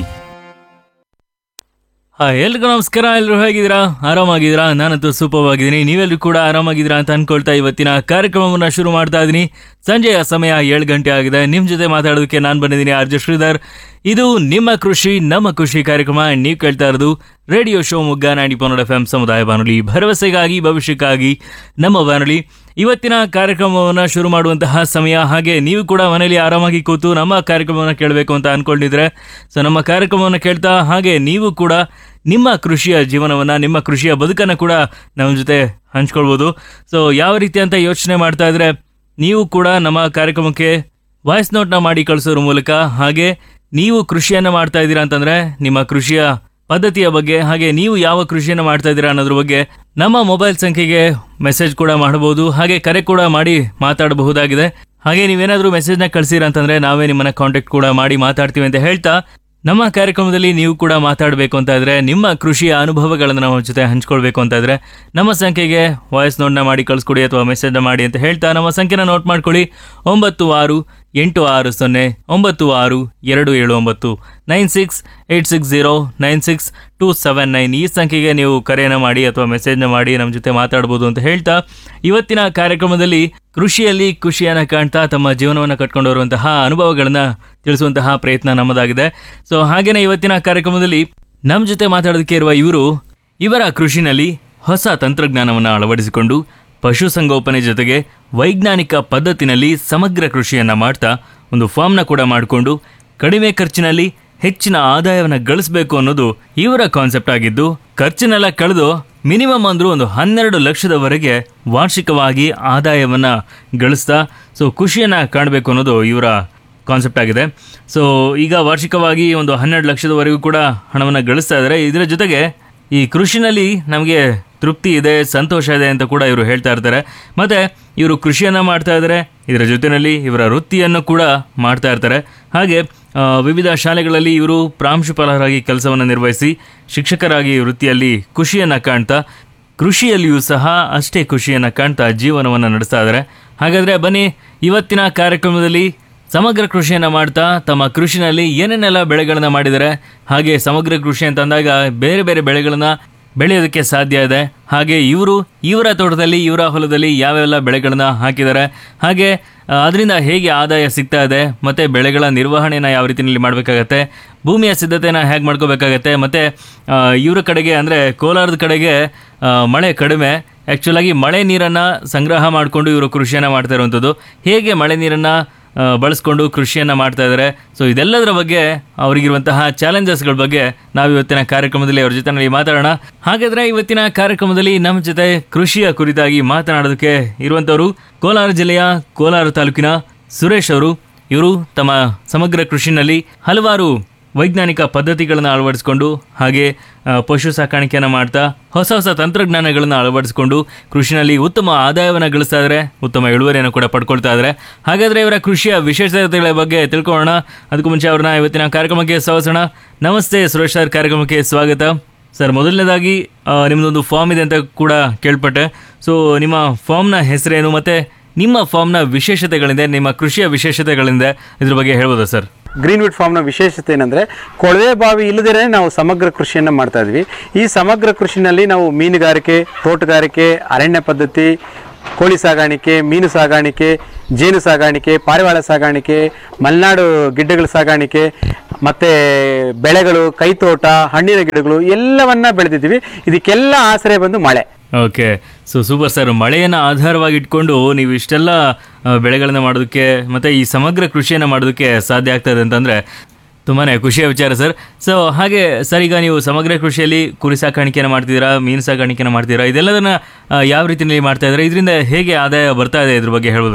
ಹಾ ಎಲ್ರಿಗೂ ನಮಸ್ಕಾರ ಎಲ್ಲರೂ ಹೇಗಿದ್ದೀರಾ ಆರಾಮಾಗಿದ್ದೀರಾ ನಾನಂತೂ ಸೂಪರ್ ಆಗಿದ್ದೀನಿ ನೀವೆಲ್ಲರೂ ಕೂಡ ಆರಾಮಾಗಿದ್ದೀರಾ ಅಂತ ಅನ್ಕೊಳ್ತಾ ಇವತ್ತಿನ ಕಾರ್ಯಕ್ರಮವನ್ನು ಶುರು ಮಾಡ್ತಾ ಇದ್ದೀನಿ ಸಂಜೆಯ ಸಮಯ ಏಳು ಗಂಟೆ ಆಗಿದೆ ನಿಮ್ಮ ಜೊತೆ ಮಾತಾಡೋದಕ್ಕೆ ನಾನು ಬಂದಿದ್ದೀನಿ ಆರ್ ಜೆ ಶ್ರೀಧರ್ ಇದು ನಿಮ್ಮ ಕೃಷಿ ನಮ್ಮ ಖುಷಿ ಕಾರ್ಯಕ್ರಮ ನೀವು ಕೇಳ್ತಾ ಇರೋದು ರೇಡಿಯೋ ಶೋ ಮುಗ್ಗ ನಾಡಿ ಪನ್ನಡ ಎಫ್ ಎಂ ಸಮುದಾಯ ಬಾನುಲಿ ಭರವಸೆಗಾಗಿ ಭವಿಷ್ಯಕ್ಕಾಗಿ ನಮ್ಮ ಬಾನುಲಿ ಇವತ್ತಿನ ಕಾರ್ಯಕ್ರಮವನ್ನು ಶುರು ಮಾಡುವಂತಹ ಸಮಯ ಹಾಗೆ ನೀವು ಕೂಡ ಮನೆಯಲ್ಲಿ ಆರಾಮಾಗಿ ಕೂತು ನಮ್ಮ ಕಾರ್ಯಕ್ರಮವನ್ನು ಕೇಳಬೇಕು ಅಂತ ಅನ್ಕೊಂಡಿದ್ರೆ ಸೊ ನಮ್ಮ ಕಾರ್ಯಕ್ರಮವನ್ನು ಕೇಳ್ತಾ ಹಾಗೆ ನೀವು ಕೂಡ ನಿಮ್ಮ ಕೃಷಿಯ ಜೀವನವನ್ನು ನಿಮ್ಮ ಕೃಷಿಯ ಬದುಕನ್ನು ಕೂಡ ನಮ್ಮ ಜೊತೆ ಹಂಚ್ಕೊಳ್ಬೋದು ಸೊ ಯಾವ ರೀತಿ ಅಂತ ಯೋಚನೆ ಮಾಡ್ತಾ ಇದ್ರೆ ನೀವು ಕೂಡ ನಮ್ಮ ಕಾರ್ಯಕ್ರಮಕ್ಕೆ ವಾಯ್ಸ್ ನೋಟ್ನ ಮಾಡಿ ಕಳಿಸೋದ್ರ ಮೂಲಕ ಹಾಗೆ ನೀವು ಕೃಷಿಯನ್ನು ಮಾಡ್ತಾ ಇದ್ದೀರಾ ಅಂತಂದ್ರೆ ನಿಮ್ಮ ಕೃಷಿಯ ಪದ್ಧತಿಯ ಬಗ್ಗೆ ಹಾಗೆ ನೀವು ಯಾವ ಕೃಷಿಯನ್ನು ಮಾಡ್ತಾ ಇದ್ದೀರಾ ಅನ್ನೋದ್ರ ಬಗ್ಗೆ ನಮ್ಮ ಮೊಬೈಲ್ ಸಂಖ್ಯೆಗೆ ಮೆಸೇಜ್ ಕೂಡ ಮಾಡಬಹುದು ಹಾಗೆ ಕರೆ ಕೂಡ ಮಾಡಿ ಮಾತಾಡಬಹುದಾಗಿದೆ ಹಾಗೆ ನೀವೇನಾದರೂ ಮೆಸೇಜ್ನ ಕಳಿಸಿರ ಅಂತಂದ್ರೆ ನಾವೇ ನಿಮ್ಮನ್ನ ಕಾಂಟ್ಯಾಕ್ಟ್ ಕೂಡ ಮಾಡಿ ಮಾತಾಡ್ತೀವಿ ಅಂತ ಹೇಳ್ತಾ ನಮ್ಮ ಕಾರ್ಯಕ್ರಮದಲ್ಲಿ ನೀವು ಕೂಡ ಮಾತಾಡಬೇಕು ಅಂತ ಇದ್ರೆ ನಿಮ್ಮ ಕೃಷಿಯ ಅನುಭವಗಳನ್ನು ನಮ್ಮ ಜೊತೆ ಹಂಚ್ಕೊಳ್ಬೇಕು ಅಂತ ಇದ್ರೆ ನಮ್ಮ ಸಂಖ್ಯೆಗೆ ವಾಯ್ಸ್ ನೋಟ್ನ ಮಾಡಿ ಕಳಿಸ್ಕೊಡಿ ಅಥವಾ ಮೆಸೇಜ್ನ ಮಾಡಿ ಅಂತ ಹೇಳ್ತಾ ನಮ್ಮ ಸಂಖ್ಯೆನ ನೋಟ್ ಮಾಡ್ಕೊಳ್ಳಿ ಒಂಬತ್ತು ಆರು ಎಂಟು ಆರು ಸೊನ್ನೆ ಒಂಬತ್ತು ಆರು ಎರಡು ಏಳು ಒಂಬತ್ತು nine six eight six zero nine six two seven nine ಈ ಸಂಖ್ಯೆಗೆ ನೀವು ಕರೆಯನ್ನು ಮಾಡಿ ಅಥವಾ ಮೆಸೇಜ್ನ ಮಾಡಿ ನಮ್ಮ ಜೊತೆ ಮಾತಾಡ್ಬೋದು ಅಂತ ಹೇಳ್ತಾ ಇವತ್ತಿನ ಕಾರ್ಯಕ್ರಮದಲ್ಲಿ ಕೃಷಿಯಲ್ಲಿ ಖುಷಿಯನ್ನು ಕಾಣ್ತಾ ತಮ್ಮ ಜೀವನವನ್ನು ಕಟ್ಕೊಂಡು ಬರುವಂತಹ ಅನುಭವಗಳನ್ನು ತಿಳಿಸುವಂತಹ ಪ್ರಯತ್ನ ನಮ್ಮದಾಗಿದೆ ಸೊ ಹಾಗೇನೆ ಇವತ್ತಿನ ಕಾರ್ಯಕ್ರಮದಲ್ಲಿ ನಮ್ಮ ಜೊತೆ ಮಾತಾಡೋದಕ್ಕೆ ಇರುವ ಇವರು ಇವರ ಕೃಷಿನಲ್ಲಿ ಹೊಸ ತಂತ್ರಜ್ಞಾನವನ್ನು ಅಳವಡಿಸಿಕೊಂಡು ಪಶುಸಂಗೋಪನೆ ಜೊತೆಗೆ ವೈಜ್ಞಾನಿಕ ಪದ್ಧತಿನಲ್ಲಿ ಸಮಗ್ರ ಕೃಷಿಯನ್ನ ಮಾಡ್ತಾ ಒಂದು ಫಾರ್ಮ್ನ ಕೂಡ ಮಾಡಿಕೊಂಡು ಕಡಿಮೆ ಖರ್ಚಿನಲ್ಲಿ ಹೆಚ್ಚಿನ ಆದಾಯವನ್ನು ಗಳಿಸಬೇಕು ಅನ್ನೋದು ಇವರ ಕಾನ್ಸೆಪ್ಟ್ ಆಗಿದ್ದು ಖರ್ಚನ್ನೆಲ್ಲ ಕಳೆದು ಮಿನಿಮಮ್ ಅಂದ್ರೂ ಒಂದು ಹನ್ನೆರಡು ಲಕ್ಷದವರೆಗೆ ವಾರ್ಷಿಕವಾಗಿ ಆದಾಯವನ್ನ ಗಳಿಸ್ತಾ ಸೊ ಖುಷಿಯನ್ನ ಕಾಣಬೇಕು ಅನ್ನೋದು ಇವರ ಕಾನ್ಸೆಪ್ಟ್ ಆಗಿದೆ ಸೊ ಈಗ ವಾರ್ಷಿಕವಾಗಿ ಒಂದು ಹನ್ನೆರಡು ಲಕ್ಷದವರೆಗೂ ಕೂಡ ಹಣವನ್ನು ಗಳಿಸ್ತಾ ಇದ್ದಾರೆ ಇದರ ಜೊತೆಗೆ ಈ ಕೃಷಿನಲ್ಲಿ ನಮಗೆ ತೃಪ್ತಿ ಇದೆ ಸಂತೋಷ ಇದೆ ಅಂತ ಕೂಡ ಇವರು ಹೇಳ್ತಾ ಇರ್ತಾರೆ ಮತ್ತೆ ಇವರು ಕೃಷಿಯನ್ನು ಮಾಡ್ತಾ ಇದ್ದಾರೆ ಇದರ ಜೊತೆಯಲ್ಲಿ ಇವರ ವೃತ್ತಿಯನ್ನು ಕೂಡ ಮಾಡ್ತಾ ಇರ್ತಾರೆ ಹಾಗೆ ಆ, ವಿವಿಧ ಶಾಲೆಗಳಲ್ಲಿ ಇವರು ಪ್ರಾಂಶುಪಾಲರಾಗಿ ಕೆಲಸವನ್ನು ನಿರ್ವಹಿಸಿ ಶಿಕ್ಷಕರಾಗಿ ವೃತ್ತಿಯಲ್ಲಿ ಖುಷಿಯನ್ನು ಕಾಣ್ತಾ ಕೃಷಿಯಲ್ಲಿಯೂ ಸಹ ಅಷ್ಟೇ ಖುಷಿಯನ್ನು ಕಾಣ್ತಾ ಜೀವನವನ್ನು ನಡೆಸ್ತಾ ಇದ್ದಾರೆ ಹಾಗಾದರೆ ಬನ್ನಿ ಇವತ್ತಿನ ಕಾರ್ಯಕ್ರಮದಲ್ಲಿ ಸಮಗ್ರ ಕೃಷಿಯನ್ನು ಮಾಡ್ತಾ ತಮ್ಮ ಕೃಷಿನಲ್ಲಿ ಏನೇನೆಲ್ಲ ಬೆಳೆಗಳನ್ನ ಮಾಡಿದ್ದಾರೆ ಹಾಗೆ ಸಮಗ್ರ ಕೃಷಿ ಅಂತ ಅಂದಾಗ ಬೇರೆ ಬೇರೆ ಬೆಳೆಗಳನ್ನ ಬೆಳೆಯೋದಕ್ಕೆ ಸಾಧ್ಯ ಇದೆ ಹಾಗೆ ಇವರು ಇವರ ತೋಟದಲ್ಲಿ ಇವರ ಹೊಲದಲ್ಲಿ ಯಾವೆಲ್ಲ ಬೆಳೆಗಳನ್ನ ಹಾಕಿದ್ದಾರೆ ಹಾಗೆ ಆ, ಅದರಿಂದ ಹೇಗೆ ಆದಾಯ ಸಿಗ್ತಾ ಇದೆ ಮತ್ತೆ ಬೆಳೆಗಳ ನಿರ್ವಹಣೆನ ಯಾವ ರೀತಿಯಲ್ಲಿ ಮಾಡಬೇಕಾಗತ್ತೆ ಭೂಮಿಯ ಸಿದ್ಧತೆನ ಹೇಗೆ ಮಾಡ್ಕೋಬೇಕಾಗತ್ತೆ ಮತ್ತೆ ಆ, ಇವರ ಕಡೆಗೆ ಅಂದರೆ ಕೋಲಾರದ ಕಡೆಗೆ ಆ, ಮಳೆ ಕಡಿಮೆ ಆ್ಯಕ್ಚುಲಾಗಿ ಮಳೆ ನೀರನ್ನು ಸಂಗ್ರಹ ಮಾಡಿಕೊಂಡು ಇವರು ಕೃಷಿಯನ್ನು ಮಾಡ್ತಾ ಇರುವಂಥದ್ದು ಹೇಗೆ ಮಳೆ ನೀರನ್ನು ಆ, ಬಳಸ್ಕೊಂಡು ಕೃಷಿಯನ್ನು ಮಾಡ್ತಾ ಇದ್ದಾರೆ ಸೊ ಇದೆಲ್ಲದರ ಬಗ್ಗೆ ಅವರಿಗಿರುವಂತಹ ಚಾಲೆಂಜಸ್ಗಳ ಬಗ್ಗೆ ನಾವು ಇವತ್ತಿನ ಕಾರ್ಯಕ್ರಮದಲ್ಲಿ ಅವ್ರ ಜೊತೆ ಮಾತಾಡೋಣ ಹಾಗಾದ್ರೆ ಇವತ್ತಿನ ಕಾರ್ಯಕ್ರಮದಲ್ಲಿ ನಮ್ಮ ಜೊತೆ ಕೃಷಿಯ ಕುರಿತಾಗಿ ಮಾತನಾಡೋದಕ್ಕೆ ಇರುವಂಥವರು ಕೋಲಾರ ಜಿಲ್ಲೆಯ ಕೋಲಾರ ತಾಲೂಕಿನ ಸುರೇಶ್ ಅವರು ಇವರು ತಮ್ಮ ಸಮಗ್ರ ಕೃಷಿನಲ್ಲಿ ಹಲವಾರು ವೈಜ್ಞಾನಿಕ ಪದ್ಧತಿಗಳನ್ನು ಅಳವಡಿಸಿಕೊಂಡು ಹಾಗೆ ಆ, ಪಶು ಸಾಕಾಣಿಕೆಯನ್ನು ಮಾಡ್ತಾ ಹೊಸ ಹೊಸ ತಂತ್ರಜ್ಞಾನಗಳನ್ನು ಅಳವಡಿಸಿಕೊಂಡು ಕೃಷಿನಲ್ಲಿ ಉತ್ತಮ ಆದಾಯವನ್ನು ಗಳಿಸ್ತಾ ಇದ್ದಾರೆ ಉತ್ತಮ ಇಳುವರಿಯನ್ನು ಕೂಡ ಪಡ್ಕೊಳ್ತಾ ಇದ್ದಾರೆ ಹಾಗಾದರೆ ಇವರ ಕೃಷಿಯ ವಿಶೇಷತೆಗಳ ಬಗ್ಗೆ ತಿಳ್ಕೊಳ್ಳೋಣ ಅದಕ್ಕೂ ಮುಂಚೆ ಅವ್ರನ್ನ ಇವತ್ತಿನ ಕಾರ್ಯಕ್ರಮಕ್ಕೆ ಸ್ವಾಗತಿಸೋಣ ನಮಸ್ತೆ ಸುರೇಶ್ ಸರ್ ಕಾರ್ಯಕ್ರಮಕ್ಕೆ ಸ್ವಾಗತ ಸರ್ ಮೊದಲನೇದಾಗಿ ಆ, ನಿಮ್ಮದೊಂದು ಫಾರ್ಮ್ ಇದೆ ಅಂತ ಕೂಡ ಕೇಳ್ಪಟ್ಟೆ ಸೊ ನಿಮ್ಮ ಫಾರ್ಮ್ನ ಹೆಸರೇನು ಮತ್ತು ನಿಮ್ಮ ಫಾರ್ಮ್ನ ವಿಶೇಷತೆಗಳಿಂದ ನಿಮ್ಮ ಕೃಷಿಯ ವಿಶೇಷತೆಗಳಿಂದ ಇದ್ರ ಬಗ್ಗೆ ಹೇಳ್ಬೋದಾ ಸರ್ ಗ್ರೀನ್ವುಡ್ ಫಾರ್ಮ್ನ ವಿಶೇಷತೆ ಏನಂದರೆ ಕೊಳವೆ ಬಾವಿ ಇಲ್ಲದೇ ನಾವು ಸಮಗ್ರ ಕೃಷಿಯನ್ನು ಮಾಡ್ತಾ ಇದ್ವಿ ಈ ಸಮಗ್ರ ಕೃಷಿನಲ್ಲಿ ನಾವು ಮೀನುಗಾರಿಕೆ ತೋಟಗಾರಿಕೆ ಅರಣ್ಯ ಪದ್ಧತಿ ಕೋಳಿ ಸಾಗಾಣಿಕೆ ಮೀನು ಸಾಗಾಣಿಕೆ ಜೇನು ಸಾಗಾಣಿಕೆ ಪಾರಿವಾಳ ಸಾಗಾಣಿಕೆ ಮಲೆನಾಡು ಗಿಡ್ಡಗಳ ಸಾಗಾಣಿಕೆ ಮತ್ತು ಬೆಳೆಗಳು ಕೈತೋಟ ಹಣ್ಣಿನ ಗಿಡಗಳು ಎಲ್ಲವನ್ನ ಬೆಳೆದಿದ್ದೀವಿ ಇದಕ್ಕೆಲ್ಲ ಆಶ್ರಯ ಬಂದು ಮಳೆ ಓಕೆ ಸೊ ಸೂಪರ್ ಸರ್ ಮಳೆಯನ್ನು ಆಧಾರವಾಗಿ ಇಟ್ಕೊಂಡು ನೀವು ಇಷ್ಟೆಲ್ಲ ಆ, ಬೆಳೆಗಳನ್ನ ಮಾಡೋದಕ್ಕೆ ಮತ್ತು ಈ ಸಮಗ್ರ ಕೃಷಿಯನ್ನು ಮಾಡೋದಕ್ಕೆ ಸಾಧ್ಯ ಆಗ್ತದೆ ಅಂತಂದರೆ ತುಂಬಾ ಖುಷಿಯ ವಿಚಾರ ಸರ್ ಸೊ ಹಾಗೆ ಸರ್ ಈಗ ನೀವು ಸಮಗ್ರ ಕೃಷಿಯಲ್ಲಿ ಕುರಿ ಸಾಕಾಣಿಕೆಯನ್ನು ಮಾಡ್ತಿದ್ದೀರಾ ಮೀನು ಸಾಕಾಣಿಕೆಯನ್ನು ಮಾಡ್ತಿದ್ದೀರಾ ಇದೆಲ್ಲದನ್ನ ಆ, ಯಾವ ರೀತಿಯಲ್ಲಿ ಮಾಡ್ತಾ ಇದ್ದೀರಾ ಇದರಿಂದ ಹೇಗೆ ಆದಾಯ ಬರ್ತಾ ಇದೆ ಇದ್ರ ಬಗ್ಗೆ ಹೇಳ್ಬೋದಾ ಸರ್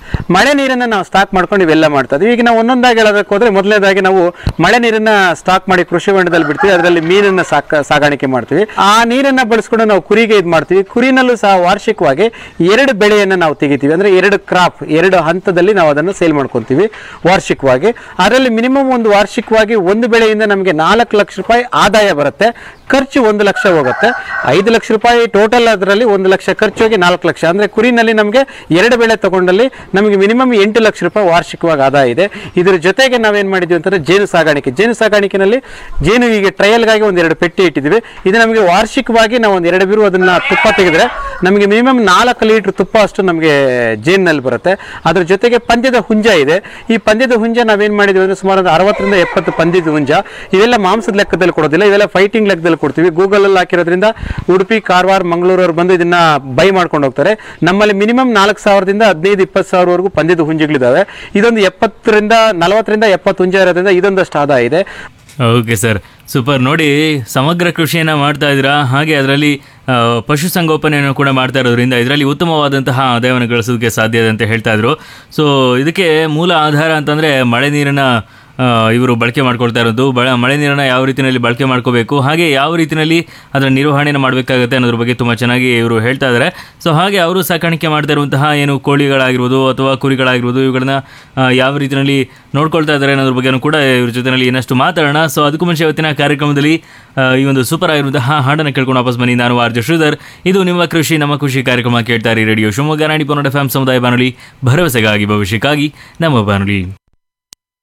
ಮಳೆ ನೀರನ್ನ ನಾವು ಸ್ಟಾಕ್ ಮಾಡ್ಕೊಂಡು ಇವೆಲ್ಲ ಮಾಡ್ತಾ ಇದ್ವಿ ಈಗ ನಾವು ಒಂದೊಂದಾಗಿ ಹೇಳೋದಕ್ಕೆ ಹೋದ್ರೆ ಮೊದಲನೇದಾಗಿ ನಾವು ಮಳೆ ನೀರನ್ನ ಸ್ಟಾಕ್ ಮಾಡಿ ಕೃಷಿ ಹೊಂಡದಲ್ಲಿ ಬಿಡ್ತೀವಿ ಅದರಲ್ಲಿ ಮೀನನ್ನ ಸಾಕ ಸಾಗಾಣಿಕೆ ಮಾಡ್ತೀವಿ ಆ ನೀರನ್ನ ಬಳಸ್ಕೊಂಡು ನಾವು ಕುರಿಗೆ ಇದು ಮಾಡ್ತೀವಿ ಕುರಿನಲ್ಲೂ ಸಹ ವಾರ್ಷಿಕವಾಗಿ ಎರಡು ಬೆಳೆಯನ್ನ ನಾವು ತೆಗಿತೀವಿ ಅಂದ್ರೆ ಎರಡು ಕ್ರಾಪ್ ಎರಡು ಹಂತದಲ್ಲಿ ನಾವು ಅದನ್ನು ಸೇಲ್ ಮಾಡ್ಕೊಂತೀವಿ ವಾರ್ಷಿಕವಾಗಿ ಅದರಲ್ಲಿ ಮಿನಿಮಮ್ ಒಂದು ವಾರ್ಷಿಕವಾಗಿ ಒಂದು ಬೆಳೆಯಿಂದ ನಮಗೆ ನಾಲ್ಕು ಲಕ್ಷ ರೂಪಾಯಿ ಆದಾಯ ಬರುತ್ತೆ ಖರ್ಚು ಒಂದು ಲಕ್ಷ ಹೋಗುತ್ತೆ ಐದು ಲಕ್ಷ ರೂಪಾಯಿ ಟೋಟಲ್ ಅದರಲ್ಲಿ ಒಂದು ಲಕ್ಷ ಖರ್ಚು ಹೋಗಿ ನಾಲ್ಕು ಲಕ್ಷ ಅಂದ್ರೆ ಕುರಿನಲ್ಲಿ ನಮಗೆ ಎರಡು ಬೆಳೆ ತಗೊಂಡಲ್ಲಿ ನಮಗೆ ಮಿನಿಮಮ್ ಎಂಟು ಲಕ್ಷ ರೂಪಾಯಿ ವಾರ್ಷಿಕವಾಗಿ ಆದಾಯ ಇದೆ ಇದ್ರ ಜೊತೆಗೆ ನಾವೇನ್ ಮಾಡಿದ್ವಿ ಅಂತಂದ್ರೆ ಜೇನು ಸಾಗಾಣಿಕೆ ಜೇನು ಸಾಗಾಣಿಕೆನಲ್ಲಿ ಜೇನು ಈಗ ಟ್ರಯಲ್ಗಾಗಿ ಒಂದೆರಡು ಪೆಟ್ಟಿ ಇಟ್ಟಿದ್ವಿ ಇದು ನಮಗೆ ವಾರ್ಷಿಕವಾಗಿ ನಾವು ಒಂದು ಎರಡು ಬೀರು ಅದನ್ನ ತುಪ್ಪ ತೆಗೆದ್ರೆ ನಮಗೆ ಮಿನಿಮಮ್ ನಾಲ್ಕು ಲೀಟರ್ ತುಪ್ಪ ಅಷ್ಟು ನಮಗೆ ಜೇನಿನಲ್ಲಿ ಬರುತ್ತೆ ಅದ್ರ ಜೊತೆಗೆ ಪಂದ್ಯದ ಹುಂಜ ಇದೆ ಈ ಪಂದ್ಯದ ಹುಂಜ ನಾವೇನ್ ಮಾಡಿದ್ವಿ ಅಂದ್ರೆ ಸುಮಾರು ಒಂದು ಅರವತ್ತರಿಂದ ಎಪ್ಪತ್ತು ಪಂದ್ಯದ ಹುಂಜ ಇವೆಲ್ಲ ಮಾಂಸದ ಲೆಕ್ಕದಲ್ಲಿ ಕೊಡೋದಿಲ್ಲ ಇವೆಲ್ಲ ಫೈಟಿಂಗ್ ಲೆಕ್ಕದಲ್ಲಿ ಕೊಡ್ತೀವಿ ಗೂಗಲ್ ಅಲ್ಲಿ ಹಾಕಿರೋದ್ರಿಂದ ಉಡುಪಿ ಕಾರವಾರ ಮಂಗಳೂರು ಅವ್ರು ಬಂದು ಇದನ್ನ ಬೈ ಮಾಡ್ಕೊಂಡು ಹೋಗ್ತಾರೆ ನಮ್ಮಲ್ಲಿ ಮಿನಿಮಮ್ ನಾಲ್ಕು ಸಾವಿರದಿಂದ ಹದಿನೈದು ಇಪ್ಪತ್ತು ಸಾವಿರವರೆಗೂ ಪಂದ್ಯದ ಹುಂಜಗಳಿದಾವೆ ಇದೊಂದು ಎಪ್ಪತ್ತರಿಂದ ನಲವತ್ತರಿಂದ ಎಪ್ಪತ್ತು ಹುಂಜ ಇರೋದ್ರಿಂದ ಇದೊಂದಷ್ಟು ಆದಾಯ ಇದೆ ಓಕೆ ಸರ್ ಸೂಪರ್ ನೋಡಿ ಸಮಗ್ರ ಕೃಷಿಯನ್ನು ಮಾಡ್ತಾ ಇದ್ದೀರಾ ಹಾಗೆ ಅದರಲ್ಲಿ ಆ, ಪಶುಸಂಗೋಪನೆಯನ್ನು ಕೂಡ ಮಾಡ್ತಾ ಇರೋದ್ರಿಂದ ಇದರಲ್ಲಿ ಉತ್ತಮವಾದಂತಹ ಆದಾಯವನ್ನು ಗಳಿಸೋದಕ್ಕೆ ಸಾಧ್ಯ ಇದೆ ಅಂತ ಹೇಳ್ತಾ ಇದ್ರು ಸೊ ಇದಕ್ಕೆ ಮೂಲ ಆಧಾರ ಅಂತಂದರೆ ಮಳೆ ನೀರನ್ನು ಇವರು ಬಳಕೆ ಮಾಡ್ಕೊಳ್ತಾ ಇರೋದು ಬಳ ಮಳೆ ನೀರನ್ನು ಯಾವ ರೀತಿಯಲ್ಲಿ ಬಳಕೆ ಮಾಡ್ಕೋಬೇಕು ಹಾಗೆ ಯಾವ ರೀತಿಯಲ್ಲಿ ಅದರ ನಿರ್ವಹಣೆಯನ್ನು ಮಾಡಬೇಕಾಗುತ್ತೆ ಅನ್ನೋದ್ರ ಬಗ್ಗೆ ತುಂಬ ಚೆನ್ನಾಗಿ ಇವರು ಹೇಳ್ತಾ ಇದ್ದಾರೆ ಸೊ ಹಾಗೆ ಅವರು ಸಾಕಾಣಿಕೆ ಮಾಡ್ತಾ ಇರುವಂತಹ ಏನು ಕೋಳಿಗಳಾಗಿರ್ಬೋದು ಅಥವಾ ಕುರಿಗಳಾಗಿರ್ಬೋದು ಇವುಗಳನ್ನ ಆ, ಯಾವ ರೀತಿಯಲ್ಲಿ ನೋಡ್ಕೊಳ್ತಾ ಇದ್ದಾರೆ ಅನ್ನೋದ್ರ ಬಗ್ಗೆನೂ ಕೂಡ ಇವ್ರ ಜೊತೆಯಲ್ಲಿ ಇನ್ನಷ್ಟು ಮಾತಾಡೋಣ ಸೊ ಅದಕ್ಕೂ ಮುಂಚೆ ಇವತ್ತಿನ ಕಾರ್ಯಕ್ರಮದಲ್ಲಿ ಆ, ಈ ಒಂದು ಸೂಪರ್ ಆಗಿರುವಂತಹ ಹಾಡನ್ನು ಕೇಳ್ಕೊಂಡು ವಾಪಸ್ ಬನ್ನಿ ನಾನು ಆರ್ ಜೆ ಶ್ರೀಧರ್ ಇದು ನಿಮ್ಮ ಕೃಷಿ ನಮ್ಮ ಖುಷಿ ಕಾರ್ಯಕ್ರಮ ಕೇಳ್ತಾರೆ ರೇಡಿಯೋ ಶಿವಮೊಗ್ಗ ನಾಡಿ ಪನ್ನಡ ಫ್ಯಾಮ್ ಸಮುದಾಯ ಬಾನುಲಿ ಭರವಸೆಗಾಗಿ ಭವಿಷ್ಯಕ್ಕಾಗಿ ನಮ್ಮ ಬಾನುಲಿ